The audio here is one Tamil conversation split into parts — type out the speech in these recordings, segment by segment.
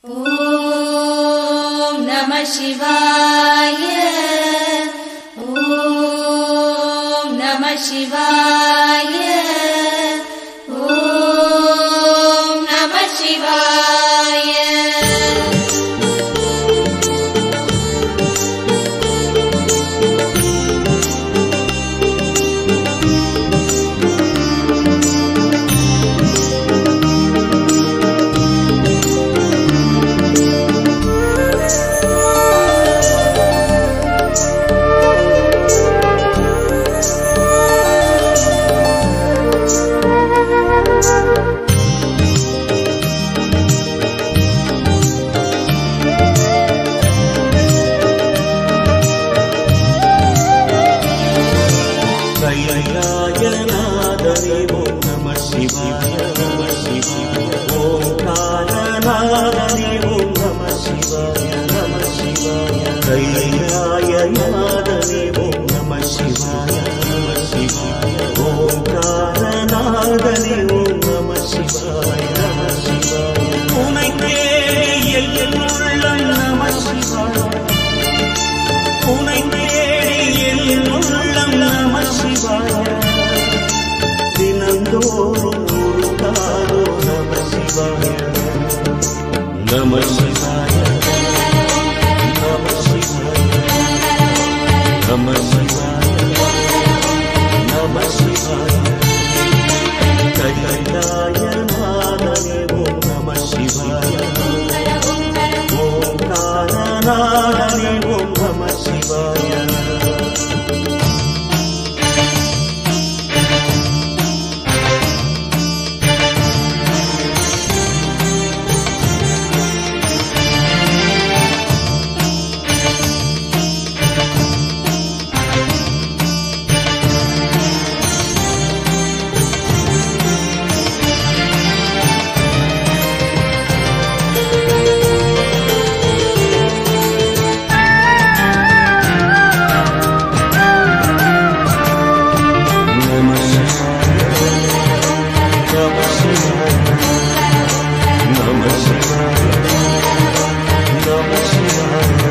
ॐ नमः शिवाय ॐ नमः शिवाय ॐ नमः शिवाय கைலாயநாதனே ஓம் நம சிவாய நம சிவாய ஓங்காரநாதனே ஓம் நம சிவாய நம சிவாய கைலாயநாதனே ஓம் நம சிவாய நம சிவாய ஓங்காரநாதனே ஓம் நம சிவாய நம சிவாய உனை தேடி என் உள்ளம் நம சிவாய உனை தேடி என் உள்ளம் நம சிவாய தினந்தோறும் ஒரு காலோ நம சிவாய நம சிவாய நம சிவாய நம சிவாய நம சிவாய கைலாய நாதனே ஓம் நம சிவாய ஓங்காரநாதனே ஓம் நம சிவாய நம சிவாய நம சிவாய நம சிவாய நம சிவாய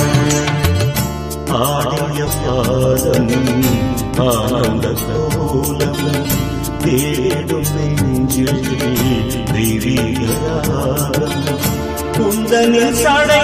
ஆடிய பாதம் ஆனந்த கோலம் தேடும் நெஞ்சில் தெய்வீகராகம் குந்தனில் சடை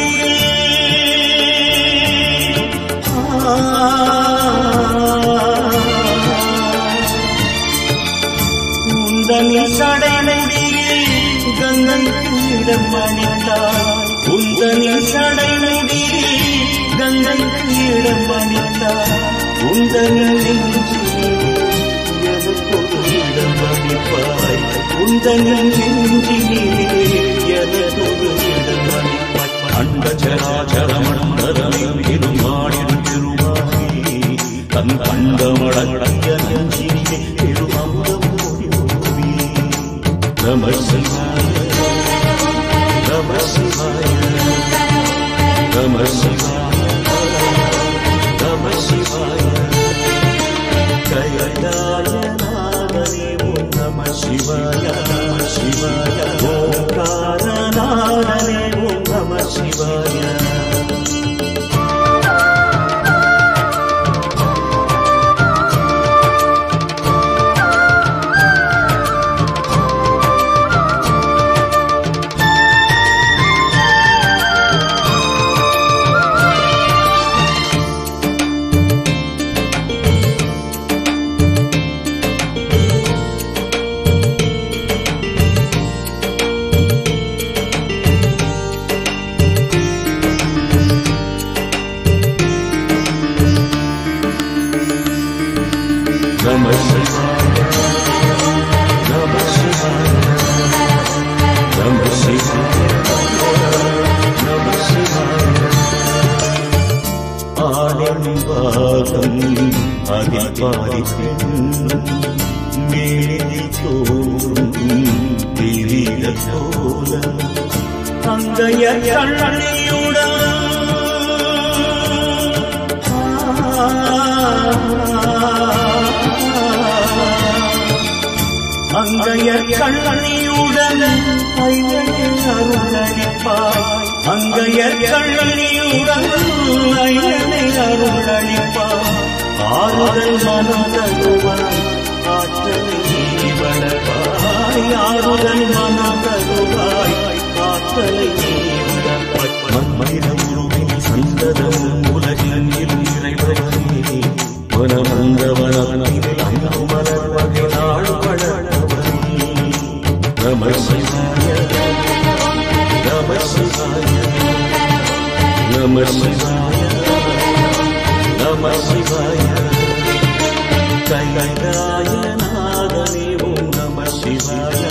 உந்தனில் சடைமுடியில் கங்கையிடம் மணித்தார் உந்தனில் சடைமுடியில் கங்கையிடம் மணித்தார் உந்தனில் நெஞ்சில் எனக்கொரு இடம் மணிப்பாய் உந்தனில் நெஞ்சிலே எனக்கொரு இடம் மணிப்பாய் அண்ட சராச்சரமண்டலம் இருமாடின் திருமாகி தன் கண்டமடங்கிய நெஞ்சிலே பெருமமுதம் ஓடி ஓடி நம சிவாய நம சிவாய நம சிவாய நம சிவாய கைலாய நாதனே ஓம் நம சிவாய நம சிவாய ஓங்கார நாதனே ஓம் நம சிவாய நம சிவாய நம சிவாய நம சிவாய நம சிவாய ஆடம்பாகம் அதில் பாதி பெண்ணும் மேலில் தோறும் திரிய கோலம் அங்கைய கண்ணியுடன் அங்கைய கண்ணியுடன் ஐயனின் அருளடி அருளளிப்பாய் அங்கையர் கண்ணியுடன் நயனை அருளளிப்பாய் ஆறுதல் மனம் தருவாய் ஆற்றலை நீ வளர்ப்பாய் ஆறுதல் மனம் தருவாய் ஆற்றலை நீ வளர்ப்பாய் மண்மனிதம் உருவில் சந்ததம் உலகின் இறைவனே மனமந்தவனத்தில் அங்கு மலர்வகை நாள் வளர்ப்பவனே நம சிவாய நம சிவாய நம சிவாய நம சிவாய கைலாயநாதனே ஓம் நம சிவாய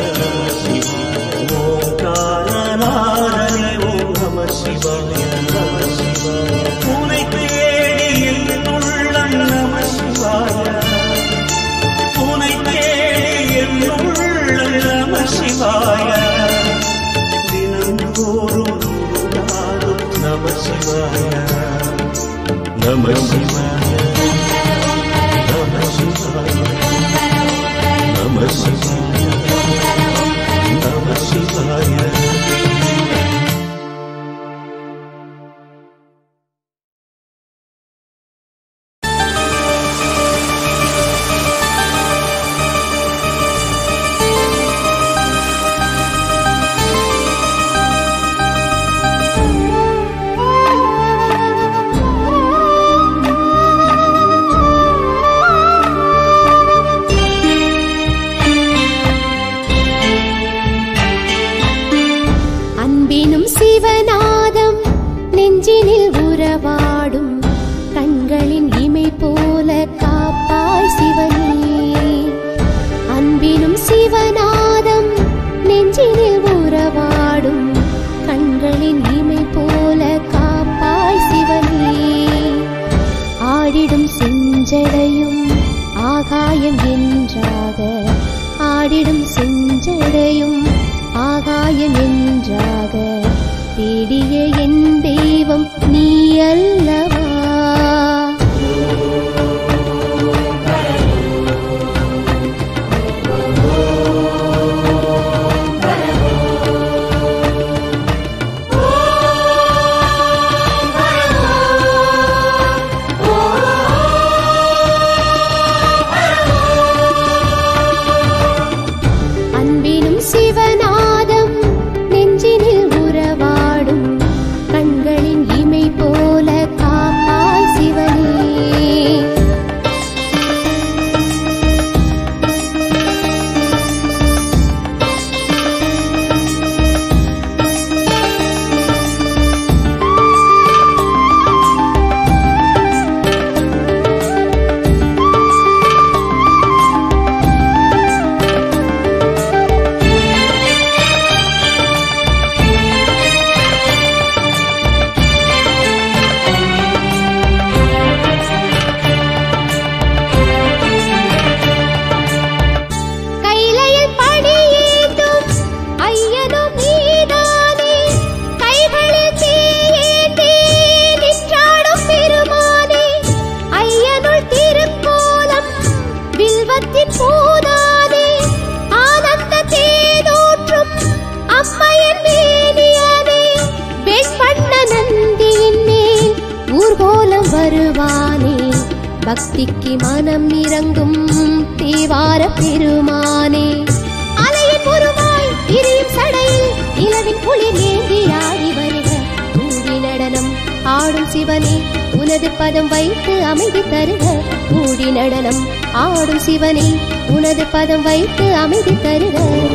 ஓங்காரநாதனே ஓம் நம சிவாய நம சிவாய உனை தேடி என் உள்ளம் நம சிவாய உனை தேடி என் உள்ளம் நம சிவாய தினந்தோறும் நாளும் நம சிவாய நம சிவாய நம சிவாய நம சிவாய நம சிவாய அன்பினும் சிவநாதம் நெஞ்சினில் உறவாடும் கண்களின் இமை போல காப்பாய் சிவனே அன்பினும் சிவநாதம் நெஞ்சினில் உறவாடும் கண்களின் இமை போல காப்பாய் சிவனே ஆடிடும் செஞ்சடையும் ஆகாயம் என்றாக ஆடிடும் செஞ்சடையும் ஆகாயம் என்றாக தேடிய என் தெய்வம் நீ அல்லவா அன்பினும் சிவநாதம் நெஞ்சினில் உறவாடும் கண்களின் இமை போல காப்பாய் சிவனே கைலையில் படியேந்தும் ஐயனும் நீதானே கைகளில் தீயேந்தி நின்றாடும் பெருமானே ஐயனுள் திருக்கோலம் வில்வத்தின் பூதானே ஆனந்த தேனூற்றும் அம்மையின் மேனியானே வெண்பண்ண நந்தியின் மேல் ஊர்கோலம் வருவானே பக்திக்கு மனம் இறங்கும் தேவார பெருமானே அலையின் உருவாய் எரியும் சடையில் இளவின் குளிர் ஏந்தி ஆடி வருக கூடி நடனம் ஆடும் சிவனே உனது பதம் வைத்து அமைதி தருக கூடி நடனம் ஆடும் சிவனே உனது பதம் வைத்து அமைதி தருக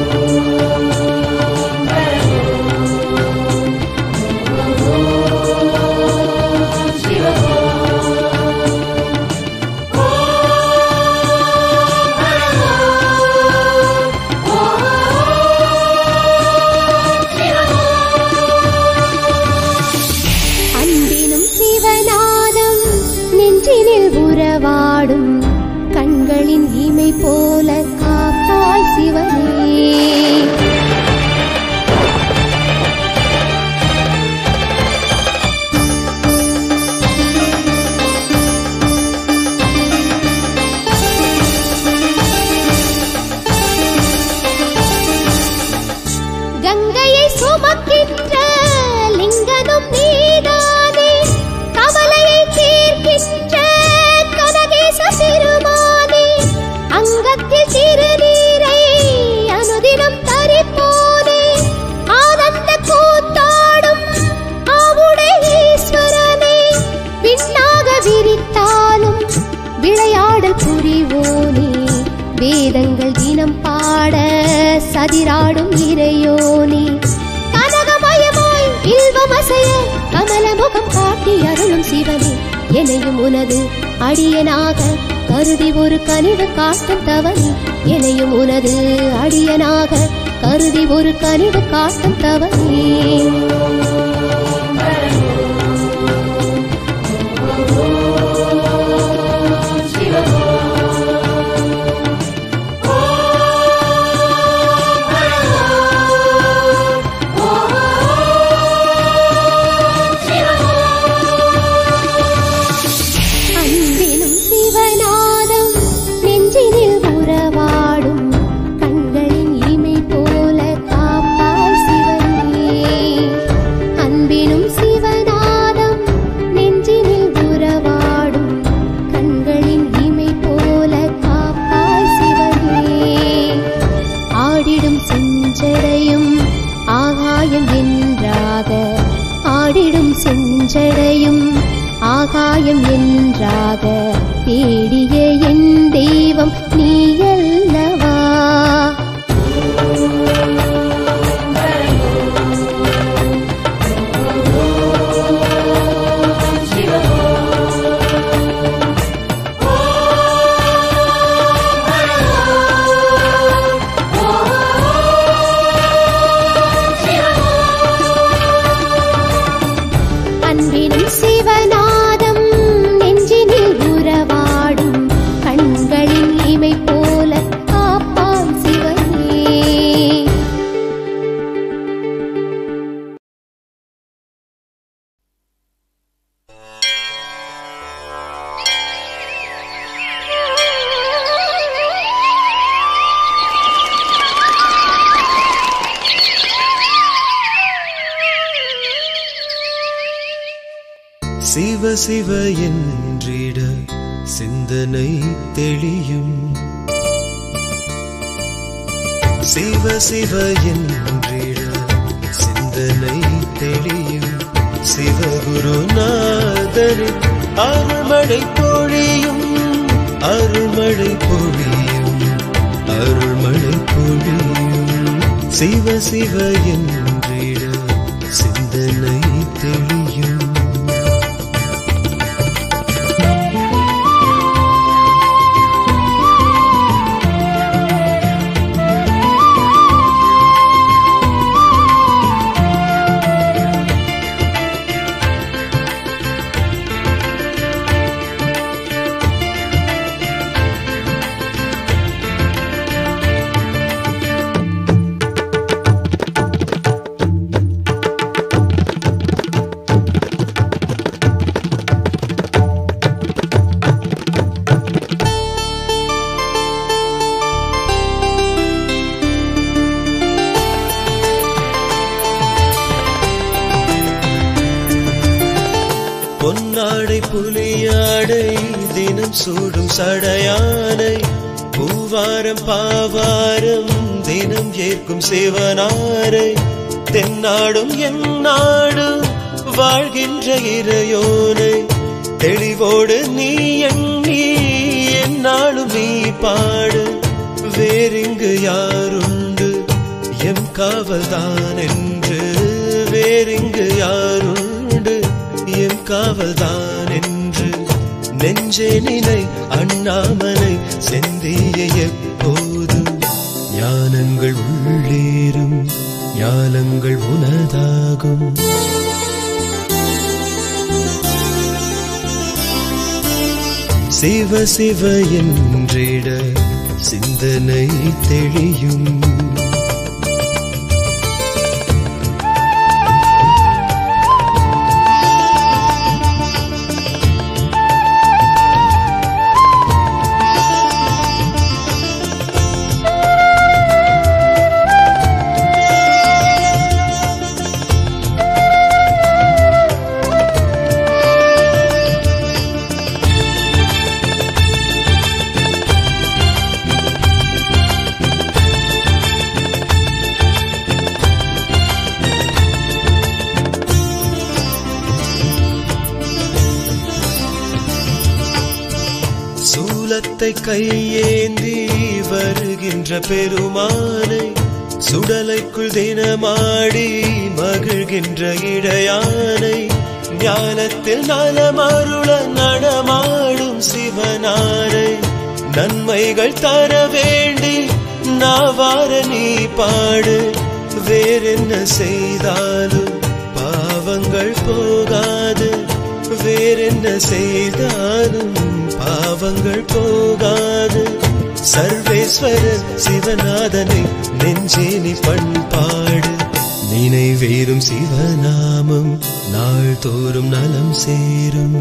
அன்பினும் சிவநாதம் நெஞ்சினில் உறவாடும் கண்களின் இமை போல காப்பாய் சிவனே வேதங்கள் தினம் பாட சதிராடும் இறையோனே கனகமயமாய் இல்வம் அசைய கமல முகம் காட்டி அருளும் சிவனே எனையும் உனது அடியனாக கருதி ஒரு கனிவு காட்டும் தவனே எனையும் உனது அடியனாக கருதி ஒரு கனிவு காட்டும் தவனே அன்பினும் சிவநாதம் நெஞ்சினில் உறவாடும் கண்களின் இமை போல காப்பாய் சிவனே அன்பினும் சிவநாதம் நெஞ்சினில் உறவாடும் கண்களின் இமை போல காப்பாய் சிவனே ஆடிடும் செஞ்சடையும் ஆகாயம் என்றாக ஆடிடும் செஞ்சடையும் ஆகாயம் என்றாக தேடிய என் தெய்வம் நீயல்லவா அன்பினும் சிவநாதம் நெஞ்சினில் உறவாடும் கண்களின் இமை போல காப்பான் சிவனே சிவ சிவ என்றிட சிந்தனை தெளியும் சிவ சிவ என்றிட சிந்தனை தெளியும் சிவகுருநாதரின் அருள்மழை பொழியும் அருள்மழை பொழியும் அருள்மழை பொழியும் சிவ சிவ என்றிட சிந்தனை தெளியும் பொன்னாடை புலியாடை தினம் சூடும் சடையானை பூவாரம் பாவாரம் தினம் ஏற்கும் சிவனாரை தென்னாடும் என் நாடும் வாழ்கின்ற இறையோனை தெளிவோடு நீ எண்ணி என்னாலும் நீ பாடு வேறிங்கு யாருண்டு எம் காவல்தான் என்று வேறிங்கு யாருண்டு எம் காவல்தான் என்று நெஞ்சே நினை அண்ணாமலை செந்திய எப்போதும் ஞானங்கள் உள்ளேறும் ஞானங்கள் உனதாகும் சிவ சிவ என்றிட சிந்தனை தெளியும் சூலத்தை கையேந்தி வருகின்ற பெருமானை சுடலைக்குள் தினமாடி மகிழ்கின்ற இடையானை ஞானத்தில் நலமருள நடமாடும் சிவனாரை நன்மைகள் தர வேண்டி நாவார நீ பாடு வேறென்ன செய்தாலும் பாவங்கள் போகாது வேறென்ன செய்தாலும் பாவங்கள் போகாது சர்வேஸ்வரன் சிவநாதனை நெஞ்சே நீ பண்பாடு நினைவேறும் சிவநாமம் நாள்தோறும் நலம் சேரும்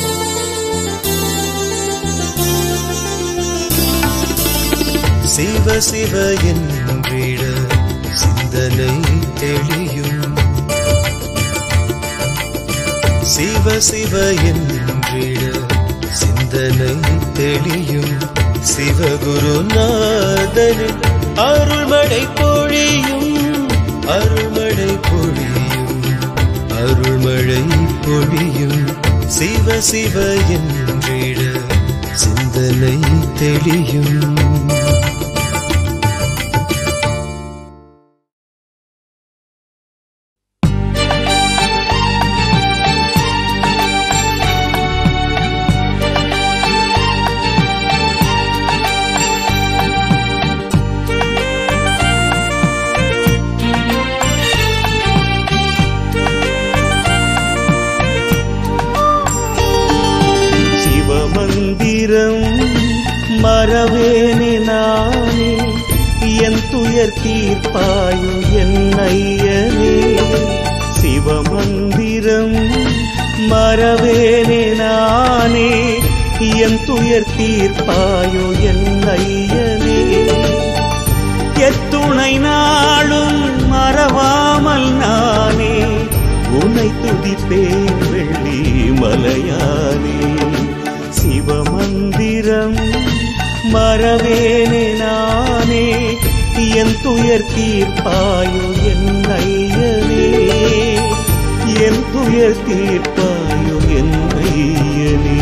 சிவ சிவ என்றிட சிந்தனை தெளியும் சிவ சிவ என்றிட சிந்தனை தெளியும் சிவகுருநாதனின் அருள்மழை பொழியும் அருள்மழை பொழியும் அருள்மழை பொழியும் சிவ சிவ என்றிட சிந்தனை தெளியும் சிவமந்திரம் மறவேனே நானே என் துயர் தீர்ப்பாயு என் ஐயனே சிவமந்திரம் மறவேனே நானே என் துயர் தீர்ப்பாயு என் ஐயனே எத்துணை நாளும் மறவாமல் நானே உன்னை துதிப்பேன் வெள்ளி மலையானே சிவமந்திரம் மறவேனே நானே என் துயர் தீர்ப்பாயோ என் ஐயனே என் துயர் தீர்ப்பாயோ என் ஐயனே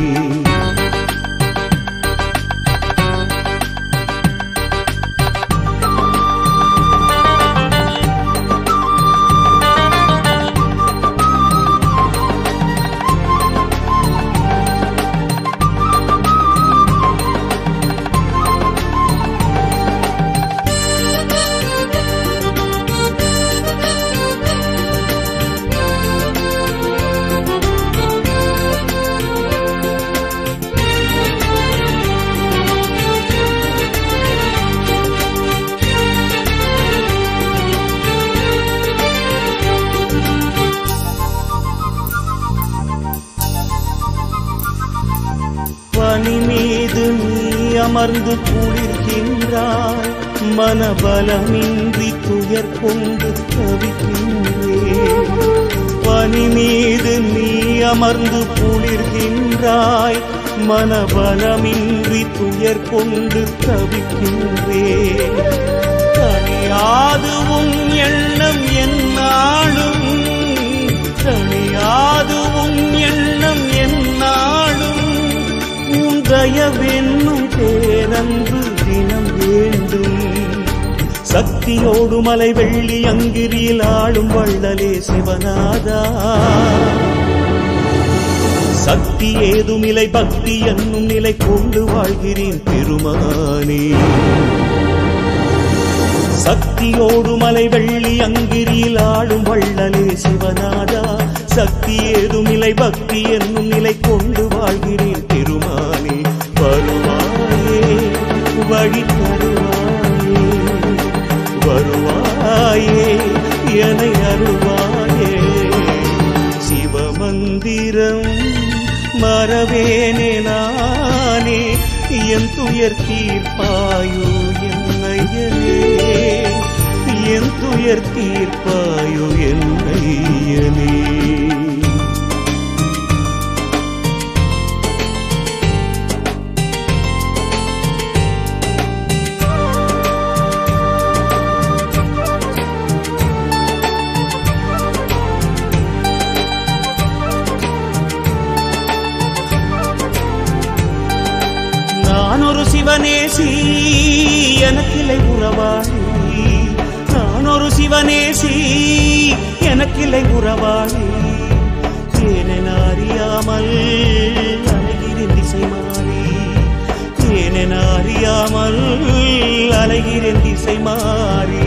பனி மீது நீ அமர்ந்து குளிர்கின்றாய் மனபலமின்றி துயர் கொண்டு தவிக்கின்றேன் பனி மீது நீ அமர்ந்து குளிர்கின்றாய் மனபலமின்றி துயர் கொண்டு தவிக்கின்றேன் தனியாது உன் எண்ணம் என்னாலும் தனியாது உன் எண்ணம் என்னாலும் உன் தயவென்னும் பேரன்பு தினம் வேண்டும் சக்தியோடு மலை வெள்ளி அங்கிரியில் ஆளும் வள்ளலே சிவநாதா சக்தி ஏதுமில்லை பக்தி என்னும் நிலை கொண்டு வாழ்கிறேன் பெருமானே சக்தியோடு மலை வெள்ளி அங்கிரியில் ஆளும் வள்ளலே சிவநாதா சக்தி ஏதுமில்லை பக்தி என்னும் நிலை கொண்டு வாழ்கிறேன் பெருமானே வருவாயே வழி தருவாயே வருவாயே என அருள்வாயே சிவமந்திரம் மறவேனே நானே என் துயர் தீர்ப்பாயோ என் ஐயனே என் துயர் தீர்ப்பாயோ என் ஐயனே சிவனேசி எனக்கில்லை உறவாளி நான் ஒரு சிவனேசி எனக்கில்லை உறவாளி ஏனென அறியாமல் அலைகிறேன் திசை மாறி ஏனென அறியாமல் அலைகிறேன் திசை மாறி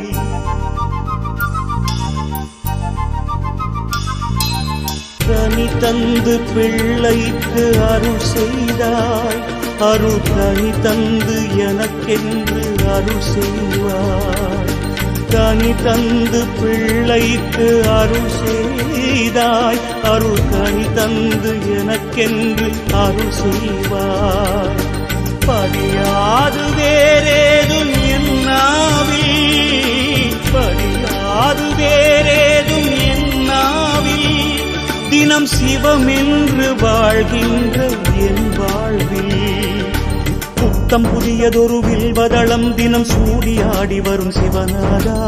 கனி தந்து பிள்ளைக்கு அருள் செய்தாய் அருள் கனி தந்து எனக்கென்று அருள் செய்வாய் கனி தந்து பிள்ளைக்கு அருள் செய்தாய் அருள் கனி தந்து எனக்கென்று அருள் செய்வாய் படியாது வேறேதும் என்னாவில் படியாது வேறேதும் என்னாவில் தினம் சிவமென்று வாழ்கின்ற என் வாழ்வில் புத்தம் புதியதொரு வில்வதளம் தினம் சூடியாடி வரும் சிவநாதா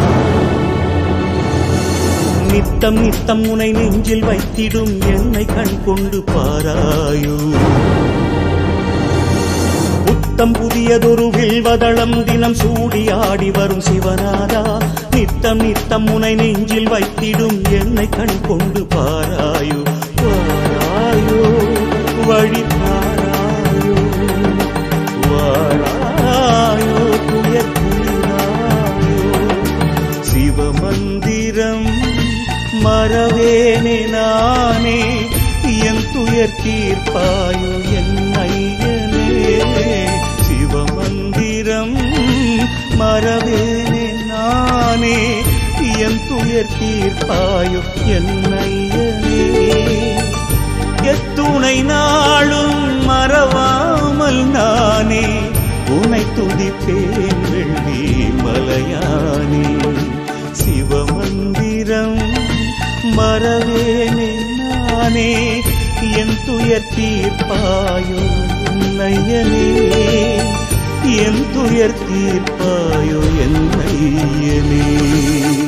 நித்தம் நித்தம் உனை நெஞ்சில் வைத்திடும் என்னை கண் கொண்டு பாராயோ புத்தம் புதியதொரு வில்வதளம் தினம் சூடியாடி வரும் சிவநாதா நித்தம் நித்தம் உனை நெஞ்சில் வைத்திடும் என்னை கண் கொண்டு பாராயோ வாராயோ வழி தாராயோ வாராயோ துயர் குளிராயோ சிவமந்திரம் மறவேனே நானே என் துயர் தீர்ப்பாயோ என் ஐயனே சிவமந்திரம் மறவேனே நானே என் துயர் தீர்ப்பாயோ என் ஐயனே எத்துணை நாளும் மறவாமல் நானே உனை துதிப்பேன் வெள்ளி மலையானே சிவமந்திரம் மறவேனே நானே என் துயர் தீர்ப்பாயோ நையனே என் துயர் தீர்ப்பாயோ என் நையனே